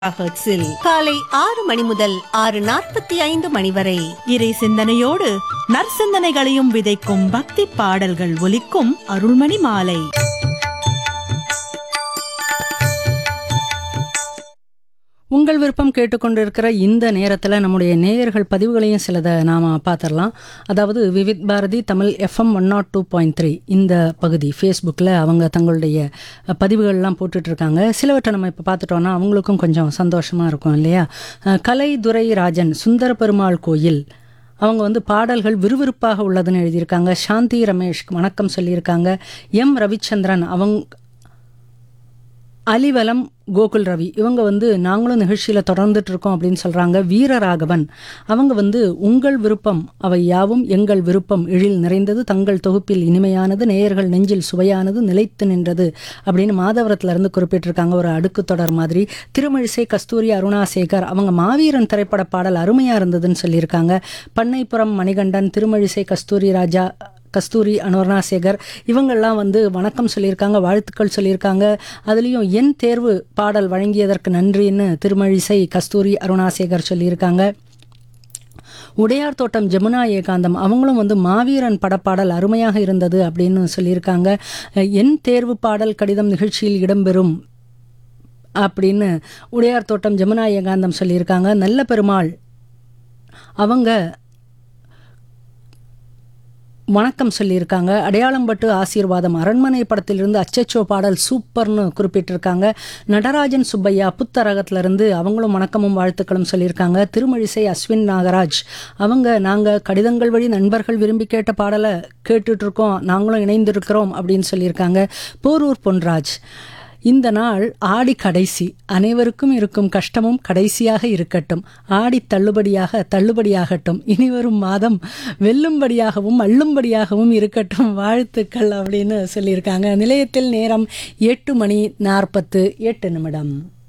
ஹெர்ட்ஸில் காலை ஆறு மணி முதல் ஆறு நாற்பத்தி ஐந்து மணி வரை இறை சிந்தனையோடு நற்சிந்தனைகளையும் விதைக்கும் பக்தி பாடல்கள் ஒலிக்கும் அருள்மணி மாலை உங்கள் விருப்பம் கேட்டுக்கொண்டிருக்கிற இந்த நேரத்தில் நம்முடைய நேயர்கள் பதிவுகளையும் சிலதை நாம் பார்த்துடலாம் அதாவது Vividh Bharati Tamil FM one nought two point three இந்த பகுதி ஃபேஸ்புக்கில் அவங்க தங்களுடைய அஹ், பதிவுகள்லாம் போட்டுட்ருக்காங்க சிலவற்றை நம்ம இப்போ பார்த்துட்டோன்னா அவங்களுக்கும் கொஞ்சம் சந்தோஷமாக இருக்கும் இல்லையா அஹ், கலைதுரை ராஜன் சுந்தர பெருமாள் கோயில் அவங்க வந்து பாடல்கள் விறுவிறுப்பாக உள்ளதுன்னு எழுதியிருக்காங்க சாந்தி ரமேஷ் வணக்கம் சொல்லியிருக்காங்க எம் ரவிச்சந்திரன் அவங்க அலிவலம் கோகுல் ரவி இவங்க வந்து நாங்களும் நிகழ்ச்சியில் தொடர்ந்துட்டு இருக்கோம் அப்படின்னு சொல்கிறாங்க வீரராகவன் அவங்க வந்து உங்கள் விருப்பம் அவை யாவும் எங்கள் விருப்பம் எழில் நிறைந்தது தங்கள் தொகுப்பில் இனிமையானது நேயர்கள் நெஞ்சில் சுவையானது நிலைத்து நின்றது அப்படின்னு மாதவரத்துல இருந்து குறிப்பிட்டிருக்காங்க ஒரு அடுக்கு தொடர் மாதிரி திருமழிசை கஸ்தூரி அருணாசேகர் அவங்க மாவீரன் திரைப்பட பாடல் அருமையாக இருந்ததுன்னு சொல்லியிருக்காங்க பண்ணைப்புறம் மணிகண்டன் திருமழிசை கஸ்தூரி ராஜா கஸ்தூரி அனுர்ணாசேகர் இவங்கெல்லாம் வந்து வணக்கம் சொல்லியிருக்காங்க வாழ்த்துக்கள் சொல்லியிருக்காங்க அதுலேயும் என் தேர்வு பாடல் வழங்கியதற்கு நன்றின்னு திருமழிசை கஸ்தூரி அருணாசேகர் சொல்லியிருக்காங்க உடையார் தோட்டம் ஜமுனா ஏகாந்தம் அவங்களும் வந்து மாவீரன் படப்பாடல் அருமையாக இருந்தது அப்படின்னு சொல்லியிருக்காங்க என் தேர்வு பாடல் கடிதம் நிகழ்ச்சியில் இடம்பெறும் அப்படின்னு உடையார் தோட்டம் ஜமுனா ஏகாந்தம் சொல்லியிருக்காங்க நல்ல பெருமாள் அவங்க வணக்கம் சொல்லியிருக்காங்க அடையாளம்பட்டு ஆசீர்வாதம் அரண்மனை படத்திலிருந்து அச்சச்சோ பாடல் சூப்பர்னு குறிப்பிட்டிருக்காங்க நடராஜன் சுப்பையா புத்தரகத்திலிருந்து அவங்களும் வணக்கமும் வாழ்த்துக்களும் சொல்லியிருக்காங்க திருமழிசை அஸ்வின் நாகராஜ் அவங்க நாங்கள் கடிதங்கள் வழி நண்பர்கள் விரும்பி கேட்ட பாடலை கேட்டுட்டு இருக்கோம் நாங்களும் இணைந்திருக்கிறோம் அப்படின்னு சொல்லியிருக்காங்க போரூர் பொன்ராஜ் இந்த நாள் ஆடி கடைசி அனைவருக்கும் இருக்கும் கஷ்டமும் கடைசியாக இருக்கட்டும் ஆடி தள்ளுபடியாக தள்ளுபடியாகட்டும் இனிவரும் மாதம் வெல்லும்படியாகவும் அள்ளும்படியாகவும் இருக்கட்டும் வாழ்த்துக்கள் அப்படின்னு சொல்லியிருக்காங்க நிலையத்தில் நேரம் எட்டு மணி நாற்பத்து எட்டு நிமிடம்